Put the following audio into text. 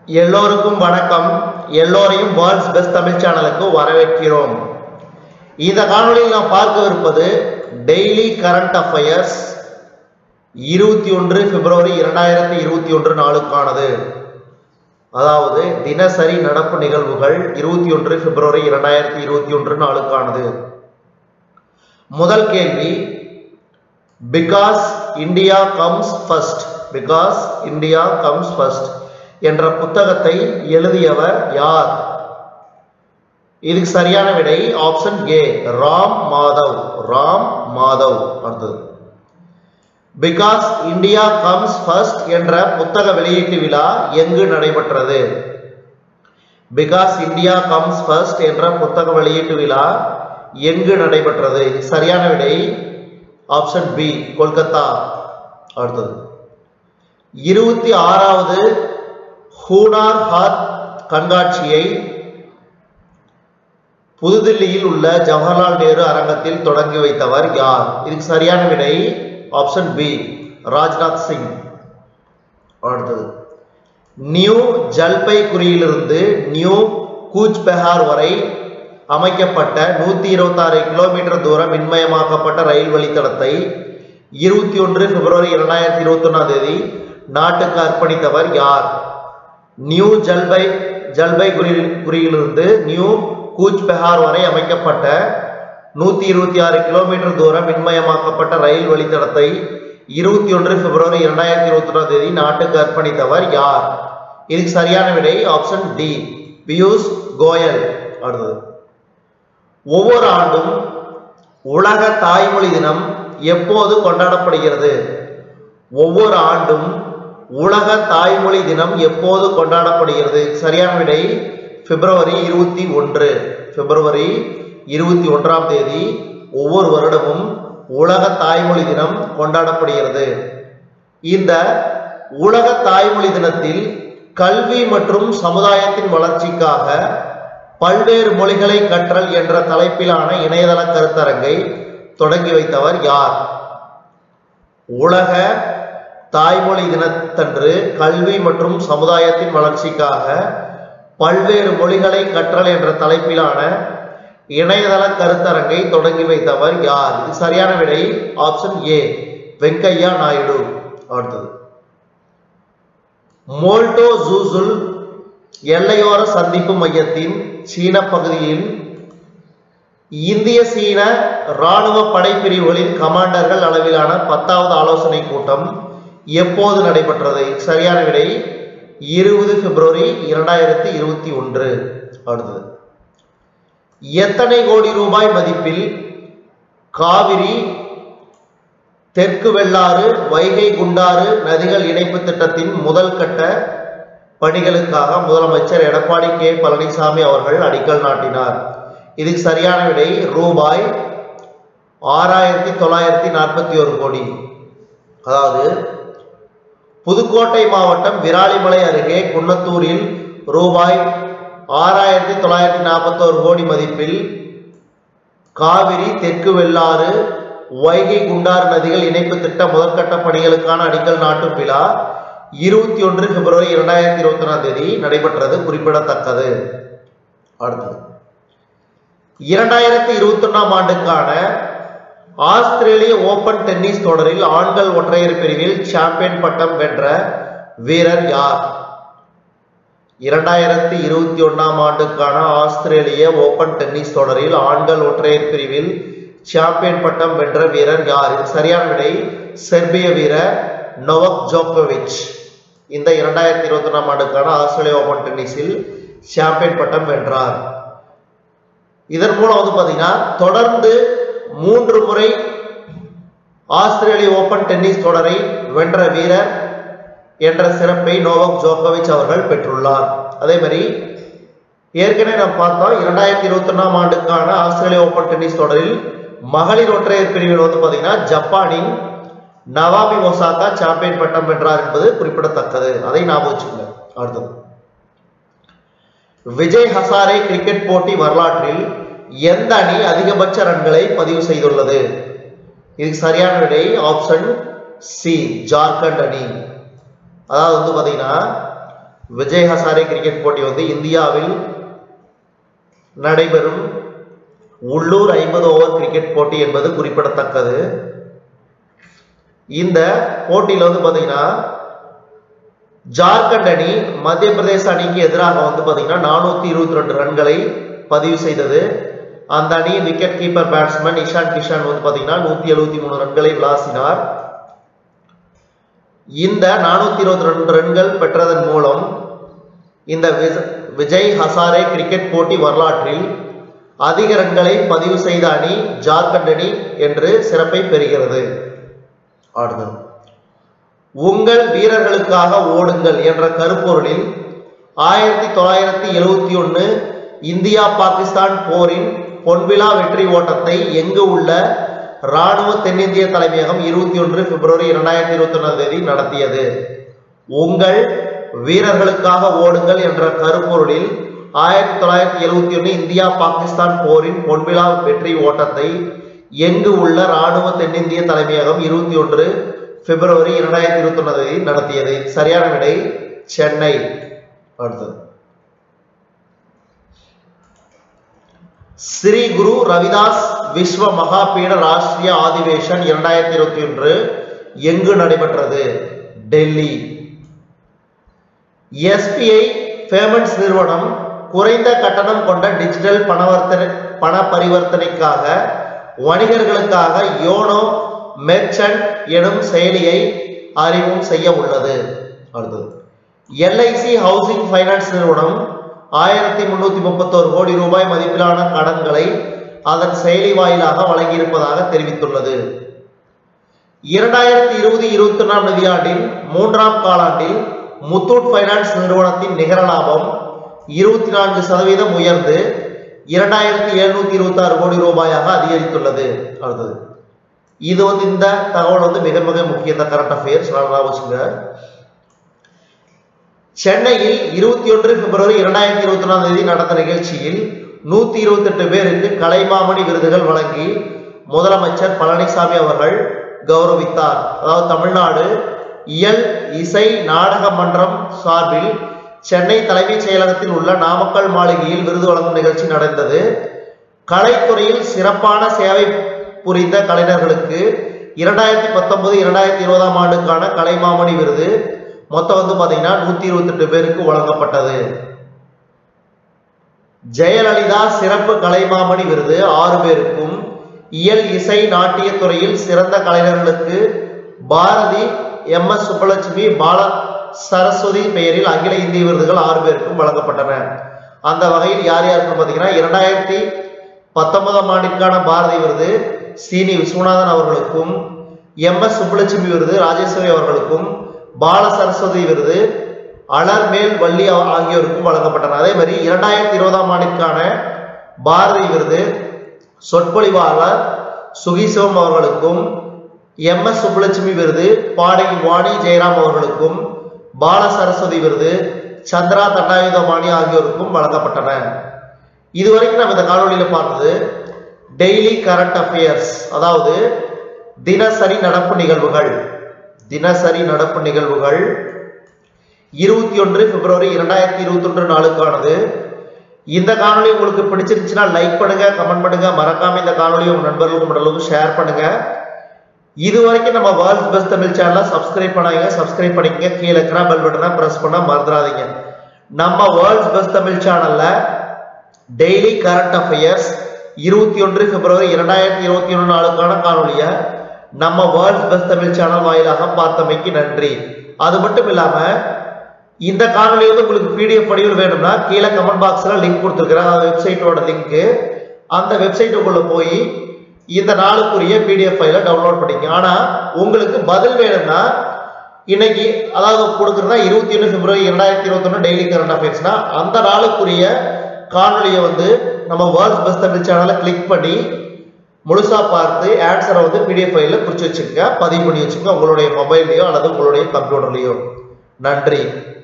எல்லோருக்கும் வணக்கம் எல்லோரையும் வேர்ல்ட்ஸ் பெஸ்ட் தமிழ் சேனலுக்கு வரவேற்கிறோம் இந்த காணொளியில் நாம் பார்க்கவிருப்பது டெய்லி கரண்ட் அஃபயர்ஸ் இருபத்தி ஒன்று பிப்ரவரி இரண்டாயிரத்தி இருபத்தி ஒன்று நாளுக்கானது அதாவது தினசரி நடப்பு நிகழ்வுகள் இருபத்தி ஒன்று பிப்ரவரி இரண்டாயிரத்தி இருபத்தி ஒன்று நாளுக்கானது முதல் கேள்வி because India comes first because India comes first என்ற புத்தகத்தை எழுதியவர் யார் இதுக்கு சரியான விடை ஆப்ஷன் ஏ ராம் மாதவ் ராம் மாதவ் அடுத்தது பிகாஸ் இந்தியா கம்ஸ் ஃபர்ஸ்ட் என்ற புத்தக வெளியீட்டு விழா எங்கு நடைபெற்றது பிகாஸ் இந்தியா கம்ஸ் ஃபர்ஸ்ட் என்ற புத்தக வெளியீட்டு விழா எங்கு நடைபெற்றது இதுக்கு சரியான விடை ஆப்ஷன் பி கொல்கத்தா அடுத்தது இருபத்தி ஆறாவது ஹூனார் ஹாத் கண்காட்சியை புதுதில்லியில் உள்ள ஜவஹர்லால் நேரு அரங்கத்தில் தொடங்கி வைத்தவர் யார் இதுக்கு சரியான விடை ஆப்ஷன் பி ராஜ்நாத் சிங் அடுத்தது நியூ ஜல்பைகுரியிலிருந்து நியூ கூச் பெஹார் வரை அமைக்கப்பட்ட நூத்தி இருபத்தி ஆறு கிலோமீட்டர் தூரம் மின்மயமாக்கப்பட்ட ரயில் வழித்தடத்தை இருபத்தி ஒன்று பிப்ரவரி இரண்டாயிரத்தி இருபத்தி ஒன்னாம் தேதி நாட்டுக்கு அர்ப்பணித்தவர் யார் நியூ ஜல்பை ஜல்பைகுரி குறியிலிருந்து நியூ கூச் பெஹார் வரை அமைக்கப்பட்ட நூத்தி இருபத்தி ஆறு கிலோமீட்டர் தூரம் மின்மயமாக்கப்பட்ட ரயில் வழித்தடத்தை இருபத்தி ஒன்று பிப்ரவரி இரண்டாயிரத்தி இருபத்தி ஒன்றாம் தேதி நாட்டுக்கு அர்ப்பணித்தவர் யார் இதுக்கு சரியான விடை ஆப்ஷன் டி பியூஷ் கோயல் அடுத்தது ஒவ்வொரு ஆண்டும் உலக தாய்மொழி தினம் எப்போது கொண்டாடப்படுகிறது ஒவ்வொரு ஆண்டும் உலக தாய்மொழி தினம் எப்போது கொண்டாடப்படுகிறது சரியான விடை பிப்ரவரி இருபத்தி ஒன்று பிப்ரவரி இருபத்தி ஒன்றாம் தேதி ஒவ்வொரு வருடமும் உலக தாய்மொழி தினம் கொண்டாடப்படுகிறது இந்த உலக தாய்மொழி தினத்தில் கல்வி மற்றும் சமுதாயத்தின் வளர்ச்சிக்காக பல்வேறு மொழிகளை கற்றல் என்ற தலைப்பிலான இணையதள கருத்தரங்கை தொடங்கி வைத்தவர் யார் உலக தாய்மொழி தினத்தன்று கல்வி மற்றும் சமுதாயத்தின் வளர்ச்சிக்காக பல்வேறு மொழிகளை கற்றல் என்ற தலைப்பிலான இணையதள கருத்தரங்கை தொடங்கி வைத்தவர் யார் இது சரியான விடை ஆப்ஷன் ஏ வெங்கையா நாயுடு அடுத்தது மோல்டோ ஜூசுல் எல்லையோர சந்திப்பு மையத்தின் சீன பகுதியில் இந்திய சீன இராணுவ படைப்பிரிவுகளின் கமாண்டர்கள் அளவிலான பத்தாவது ஆலோசனை கூட்டம் எப்போது நடைபெற்றது சரியான விடை இருபது பிப்ரவரி இரண்டாயிரத்தி இருபத்தி ஒன்று அடுத்தது எத்தனை கோடி ரூபாய் மதிப்பில் காவிரி தெற்கு வெள்ளாறு வைகை குண்டாறு நதிகள் இணைப்பு திட்டத்தின் முதல் கட்ட பணிகளுக்காக முதலமைச்சர் எடப்பாடி கே பழனிசாமி அவர்கள் அடிக்கல் நாட்டினார் இதுக்கு சரியான விடை ரூபாய் ஆறாயிரத்தி தொள்ளாயிரத்தி நாற்பத்தி ஒரு கோடி அதாவது புதுக்கோட்டை மாவட்டம் விராலிமலை அருகே குன்னத்தூரில் ரூபாய் ஆறாயிரத்தி தொள்ளாயிரத்தி நாற்பத்தோரு கோடி மதிப்பில் காவிரி தெற்கு வெள்ளாறு வைகை குண்டாறு நதிகள் இணைப்பு திட்ட முதற்கட்ட பணிகளுக்கான அடிக்கல் நாட்டும் விழா இருபத்தி ஒன்று பிப்ரவரி இரண்டாயிரத்தி இருபத்தி ஒன்றாம் தேதி நடைபெற்றது குறிப்பிடத்தக்கது அடுத்தது இரண்டாயிரத்தி இருபத்தி ஒன்றாம் ஆண்டுக்கான ஆஸ்திரேலிய ஓபன் டென்னிஸ் தொடரில் ஆண்கள் ஒற்றையர் பிரிவில் சாம்பியன் பட்டம் வென்ற வீரர் யார் இரண்டாயிரத்தி இருபத்தி ஒன்னாம் ஆண்டுக்கான ஆஸ்திரேலிய ஓபன் டென்னிஸ் தொடரில் ஆண்கள் ஒற்றையர் பிரிவில் சாம்பியன் பட்டம் வென்ற வீரர் யார் இது சரியான விடை செர்பிய வீரர் நொவக் ஜோக்கோவிச் இந்த இரண்டாயிரத்தி இருபத்தி ஒன்றாம் ஆண்டுக்கான ஆஸ்திரேலிய ஓபன் டென்னிஸில் சாம்பியன் பட்டம் வென்றார் இதன் மூலம் வந்து பார்த்தீங்கன்னா தொடர்ந்து மூன்று முறை ஆஸ்திரேலிய ஓபன் டென்னிஸ் தொடரை வென்ற வீரர் என்ற சிறப்பை நோவக் ஜோகோவிச் அவர்கள் பெற்றுள்ளார் அதே மாதிரி ஏற்கனவே நாம் பார்த்தோம் இரண்டாயிரத்தி இருபத்தி ஒன்றாம் ஆண்டுக்கான ஆஸ்திரேலிய ஓபன் டென்னிஸ் தொடரில் மகளிர் ஒற்றையர் பிரிவில் வந்து பார்த்தீங்கன்னா ஜப்பானின் நவாமி ஒசாகா சாம்பியன் பட்டம் வென்றார் என்பது குறிப்பிடத்தக்கது அதை ஞாபகம் வச்சுக்கோங்க அடுத்தது விஜய் ஹசாரே கிரிக்கெட் போட்டி வரலாற்றில் எந்த அணி அதிகபட்ச ரன்களை பதிவு செய்துள்ளது இதுக்கு சரியான விடை ஆப்ஷன் சி ஜார்க்கண்ட் அணி அதாவது வந்து பார்த்தீங்கன்னா விஜய் ஹசாரே கிரிக்கெட் போட்டி வந்து இந்தியாவில் நடைபெறும் உள்ளூர் ஐம்பது ஓவர் கிரிக்கெட் போட்டி என்பது குறிப்பிடத்தக்கது இந்த போட்டியில் வந்து பார்த்தீங்கன்னா ஜார்க்கண்ட் அணி மத்திய பிரதேச அணிக்கு எதிராக வந்து பார்த்தீங்கன்னா நானூற்றி இருபத்தி ரெண்டு ரன்களை பதிவு செய்தது அந்த அணியின் wicket keeper batsman Ishan Kishan வந்து பார்த்தீங்கன்னா நூற்றி எழுபத்தி மூணு ரன்களை விளாசினார் இந்த நானூற்றி இருபத்தி ரெண்டு ரன்கள் பெற்றதன் மூலம் இந்த விஜய் ஹசாரே கிரிக்கெட் போட்டி வரலாற்றில் அதிக ரன்களை பதிவு செய்த அணி ஜார்க்கண்ட் அணி என்று சிறப்பை பெறுகிறது அடுத்தது உங்கள் வீரர்களுக்காக ஓடுங்கள் என்ற கருப்பொருளில் ஆயிரத்தி தொள்ளாயிரத்தி எழுவத்தி ஒன்று இந்தியா பாகிஸ்தான் போரின் பொன்விழா வெற்றி ஓட்டத்தை எங்கு உள்ள இராணுவ தென்னிந்திய தலைமையகம் இருபத்தி ஒன்று பிப்ரவரி இரண்டாயிரத்தி இருபத்தி ஒன்றாம் தேதி நடத்தியது உங்கள் வீரர்களுக்காக ஓடுங்கள் என்ற கருப்பொருளில் ஆயிரத்தி தொள்ளாயிரத்தி எழுவத்தி ஒன்று இந்தியா பாகிஸ்தான் போரின் பொன்விழா வெற்றி ஓட்டத்தை எங்கு உள்ள இராணுவ தென்னிந்திய தலைமையகம் இருபத்தி ஒன்று பிப்ரவரி இரண்டாயிரத்தி இருபத்தி ஒன்றாம் தேதி நடத்தியது சரியான விடை சென்னை அடுத்தது ஸ்ரீ குரு ரவிதாஸ் விஸ்வ மகாபீட ராஷ்டிரிய ஆதிவேஷன் இரண்டாயிரத்தி இருபத்தி ஒன்று எங்கு நடைபெற்றது டெல்லி எஸ்பிஐ பேமெண்ட்ஸ் நிறுவனம் குறைந்த கட்டணம் கொண்ட டிஜிட்டல் பணவர்த்தனை பண பரிவர்த்தனைக்காக வணிகர்களுக்காக யோனோ மெர்ச்சன்ட் எனும் செயலியை அறிமுகம் செய்ய உள்ளது அடுத்தது எல்ஐசி ஹவுசிங் ஃபைனான்ஸ் நிறுவனம் ஆயிரத்தி முன்னூத்தி முப்பத்தோரு கோடி ரூபாய் மதிப்பிலான கடன்களை அதன் செயலி வாயிலாக வழங்கியிருப்பதாக தெரிவித்துள்ளது இரண்டாயிரத்தி இருபது இருபத்தி ஒன்றாம் நிதியாண்டின் மூன்றாம் காலாண்டில் முத்தூட் ஃபைனான்ஸ் நிறுவனத்தின் நிகர லாபம் இருபத்தி நான்கு சதவீதம் உயர்ந்து இரண்டாயிரத்தி எழுநூத்தி இருபத்தி ஆறு கோடி ரூபாயாக அதிகரித்துள்ளது அடுத்தது இது வந்து இந்த தகவல் வந்து மிக மிக முக்கிய இந்த கரண்ட் அஃபேர்ஸ் நல்லா வச்சுங்க சென்னையில் இருபத்தி ஒன்று பிப்ரவரி இரண்டாயிரத்தி இருபத்தி ஒன்றாம் தேதி நடந்த நிகழ்ச்சியில் நூத்தி இருபத்தி எட்டு பேருக்கு கலைமாமணி விருதுகள் வழங்கி முதலமைச்சர் பழனிசாமி அவர்கள் கௌரவித்தார் அதாவது தமிழ்நாடு இயல் இசை நாடக மன்றம் சார்பில் சென்னை தலைமைச் செயலகத்தில் உள்ள நாமக்கல் மாளிகையில் விருது வழங்கும் நிகழ்ச்சி நடந்தது கலைத்துறையில் சிறப்பான சேவை புரிந்த கலைஞர்களுக்கு இரண்டாயிரத்தி பத்தொன்பது இரண்டாயிரத்தி இருபதாம் ஆண்டுக்கான கலைமாமணி விருது மொத்தம் வந்து பாத்தீங்கன்னா நூத்தி இருபத்தி எட்டு பேருக்கு வழங்கப்பட்டது ஜெயலலிதா சிறப்பு கலைமாமணி விருது ஆறு பேருக்கும் இயல் இசை நாட்டிய துறையில் சிறந்த கலைஞர்களுக்கு பாரதி எம் எஸ் சுப்பலட்சுமி பால சரஸ்வதி பெயரில் அகில இந்திய விருதுகள் ஆறு பேருக்கும் வழங்கப்பட்டன அந்த வகையில் யார் யாருக்கு பார்த்தீங்கன்னா இரண்டாயிரத்தி பத்தொன்பதாம் ஆண்டிற்கான பாரதி விருது சீனி விஸ்வநாதன் அவர்களுக்கும் எம் எஸ் சுப்புலட்சுமி விருது ராஜேஸ்வரி அவர்களுக்கும் பால சரஸ்வதி விருது அலர்மேல் வள்ளி ஆ- ஆகியோருக்கும் வழங்கப்பட்டன அதே மாதிரி இரண்டாயிரத்தி இருபதாம் ஆண்டிற்கான பாரதி விருது சொற்பொழிவாளர் சுகிசிவம் அவர்களுக்கும் எம் எஸ் சுப்புலட்சுமி விருது பாடகி வாணி ஜெயராம் அவர்களுக்கும் பால சரஸ்வதி விருது சந்திரா தண்டாயுதபாணி ஆகியோருக்கும் வழங்கப்பட்டன இதுவரைக்கும் நம்ம இந்த காணொளியில பார்த்தது டெய்லி கரண்ட் அஃபேர்ஸ் அதாவது தினசரி நடப்பு நிகழ்வுகள் தினசரி நடப்பு நிகழ்வுகள் இருபத்தி ஒன்று பிப்ரவரி இரண்டாயிரத்தி இருபத்தி ஒன்று நாளுக்கானது இந்த காணொளி உங்களுக்கு பிடிச்சிருந்துச்சுன்னா லைக் பண்ணுங்க கமெண்ட் பண்ணுங்க மறக்காம இந்த காணொளியை உங்க நண்பர்களுக்கு முடியளவுக்கு ஷேர் பண்ணுங்க இது வரைக்கும் நம்ம வேர்ல்ட்ஸ் பெஸ்ட் தமிழ் சேனலை சப்ஸ்கிரைப் பண்ணாங்க சப்ஸ்கிரைப் பண்ணிக்கங்க கீழே இருக்கிற பெல் பட்டனை பிரஸ் பண்ண மறந்துடாதீங்க நம்ம வேர்ல்ட்ஸ் பெஸ்ட் தமிழ் சேனல்ல டெய்லி கரண்ட் அஃபேர்ஸ் இருபத்தி ஒன்று பிப்ரவரி இரண்டாயிரத்தி இருபத்தி ஒன்று நாளுக்கான காணொலியை நம்ம வேர்ல்ட்ஸ் பெஸ்ட் தமிழ் சேனல் வாயிலாக பார்த்தமைக்கு நன்றி அது மட்டும் இல்லாம இந்த காணொலி வந்து உங்களுக்கு பிடிஎஃப் வடிவில் வேணும்னா கீழே கமெண்ட் பாக்ஸ்ல லிங்க் கொடுத்துருக்கிறேன் அந்த வெப்சைட்டோட லிங்க் அந்த வெப்சைட்டுக்குள்ள போய் இந்த நாளுக்குரிய பிடிஎஃப் ஃபைலை டவுன்லோட் பண்ணிக்க ஆனா உங்களுக்கு பதில் வேணும்னா இன்னைக்கு அதாவது கொடுக்குறதா இருபத்தி ஒன்று பிப்ரவரி இரண்டாயிரத்தி இருபத்தொன்னு டெய்லி கரண்ட் அஃபேர்ஸ்னா அந்த நாளுக்குரிய காணொலியை வந்து நம்ம வேர்ல்ட்ஸ் பெஸ்ட் தமிழ் சேனலை கிளிக் பண்ணி முழுசா பார்த்து ஆன்சரை வந்து பிடிஎஃப் ஃபைலில் குறிச்சு வச்சுக்கோங்க பதிவு பண்ணி வச்சுக்கோங்க உங்களுடைய மொபைல்லையோ அல்லது உங்களுடைய கம்ப்யூட்டர்லையோ நன்றி